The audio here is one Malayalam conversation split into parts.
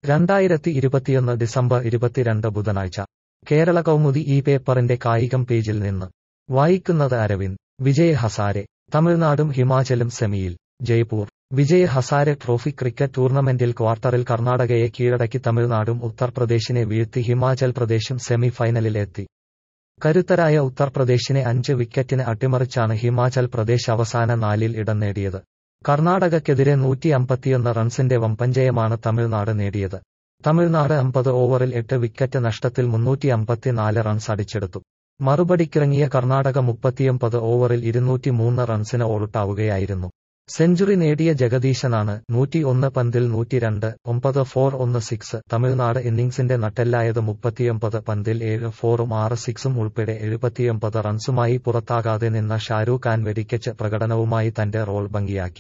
രണ്ടായിരത്തി ഇരുപത്തിയൊന്ന് ഡിസംബർ ഇരുപത്തിരണ്ട് ബുധനാഴ്ച കേരള കൗമുദി ഈ പേപ്പറിന്റെ കായികം പേജിൽ നിന്ന് വായിക്കുന്നത് അരവിന്ദ് വിജയ് ഹസാരെ തമിഴ്നാടും ഹിമാചലും സെമിയിൽ ജയ്പൂർ വിജയ് ഹസാരെ ട്രോഫി ക്രിക്കറ്റ് ടൂർണമെന്റിൽ ക്വാർട്ടറിൽ കർണാടകയെ കീഴടക്കി തമിഴ്നാടും ഉത്തർപ്രദേശിനെ വീഴ്ത്തി ഹിമാചൽ പ്രദേശും സെമി ഫൈനലിൽ എത്തി കരുത്തരായ ഉത്തർപ്രദേശിനെ അഞ്ച് വിക്കറ്റിന് അട്ടിമറിച്ചാണ് ഹിമാചൽ പ്രദേശ് അവസാന നാലിൽ ഇടം നേടിയത് കർണാടകയ്ക്കെതിരെ നൂറ്റി അമ്പത്തിയൊന്ന് റൺസിന്റെ വമ്പഞ്ചയമാണ് തമിഴ്നാട് നേടിയത് തമിഴ്നാട് അമ്പത് ഓവറിൽ എട്ട് വിക്കറ്റ് നഷ്ടത്തിൽ മുന്നൂറ്റി അമ്പത്തിനാല് റൺസ് അടിച്ചെടുത്തു മറുപടിക്കിറങ്ങിയ കർണാടക മുപ്പത്തിയൊമ്പത് ഓവറിൽ ഇരുന്നൂറ്റി മൂന്ന് റൺസിന് ഓൾട്ടാവുകയായിരുന്നു സെഞ്ചുറി നേടിയ ജഗദീശനാണ് നൂറ്റി ഒന്ന് പന്തിൽ നൂറ്റിരണ്ട് ഒമ്പത് ഫോർ ഒന്ന് സിക്സ് തമിഴ്നാട് ഇന്നിംഗ്സിന്റെ നട്ടെല്ലായത് മുപ്പത്തിയൊമ്പത് പന്തിൽ ഏഴ് ഫോറും ആറ് സിക്സും ഉൾപ്പെടെ എഴുപത്തിയൊമ്പത് റൺസുമായി പുറത്താകാതെ നിന്ന ഷാരൂഖ് ഖാൻ വെടിക്കച്ച് പ്രകടനവുമായി തന്റെ റോൾ ഭംഗിയാക്കി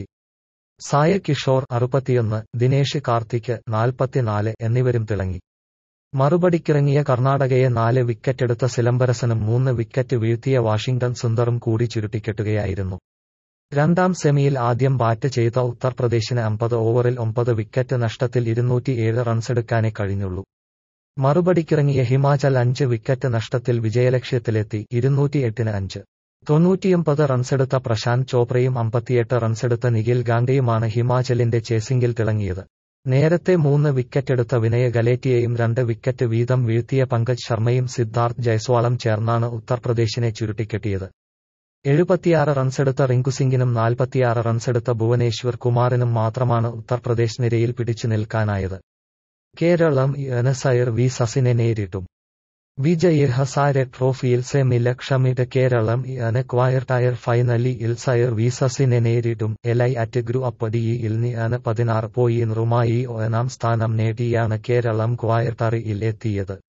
സായ കിഷോർ അറുപത്തിയൊന്ന് ദിനേഷ് കാർത്തിക് നാൽപ്പത്തിനാല് എന്നിവരും തിളങ്ങി മറുപടിക്കിറങ്ങിയ കർണാടകയെ നാല് വിക്കറ്റെടുത്ത സിലംബരസനും മൂന്ന് വിക്കറ്റ് വീഴ്ത്തിയ വാഷിംഗ്ടൺ സുന്ദറും കൂടി ചുരുട്ടിക്കെട്ടുകയായിരുന്നു രണ്ടാം സെമിയിൽ ആദ്യം ബാറ്റ് ചെയ്ത ഉത്തർപ്രദേശിന് അമ്പത് ഓവറിൽ ഒമ്പത് വിക്കറ്റ് നഷ്ടത്തിൽ ഇരുന്നൂറ്റിയേഴ് റൺസെടുക്കാനേ കഴിഞ്ഞുള്ളൂ മറുപടിക്കിറങ്ങിയ ഹിമാചൽ അഞ്ച് വിക്കറ്റ് നഷ്ടത്തിൽ വിജയലക്ഷ്യത്തിലെത്തി ഇരുന്നൂറ്റിയെട്ടിന് അഞ്ച് തൊണ്ണൂറ്റിയൊമ്പത് റൺസെടുത്ത പ്രശാന്ത് ചോപ്രയും അമ്പത്തിയെട്ട് റൺസെടുത്ത നിഖിൽ ഗാംഗയുമാണ് ഹിമാചലിന്റെ ചേസിംഗിൽ തിളങ്ങിയത് നേരത്തെ മൂന്ന് വിക്കറ്റെടുത്ത വിനയ ഗലേറ്റിയെയും രണ്ട് വിക്കറ്റ് വീതം വീഴ്ത്തിയ പങ്കജ് ശർമ്മയും സിദ്ധാർത്ഥ് ജയ്സ്വാളും ചേർന്നാണ് ഉത്തർപ്രദേശിനെ ചുരുട്ടിക്കെട്ടിയത് എഴുപത്തിയാറ് റൺസെടുത്ത റിങ്കുസിംഗിനും നാൽപ്പത്തിയാറ് റൺസെടുത്ത ഭുവനേശ്വർ കുമാറിനും മാത്രമാണ് ഉത്തർപ്രദേശ് നിരയിൽ പിടിച്ചു നിൽക്കാനായത് കേരളം എനസയർ വി സസിനെ നേരിട്ടും വിജയ് ഹസാരെ ട്രോഫിയിൽ സെമി ലക്ഷമിട്ട് കേരളം എന ക്വായർട്ടയർ ഫൈനലിൽ സയർ വി സസിനെ നേരിട്ടും എലൈ അറ്റ് ഗ്രൂ അപ്പ് ഡിയിൽ നിയന പതിനാറ് പോയിന്റ് റുമായി ഒന്നാം സ്ഥാനം നേടിയാണ് കേരളം ക്വായർട്ടറിൽ എത്തിയത്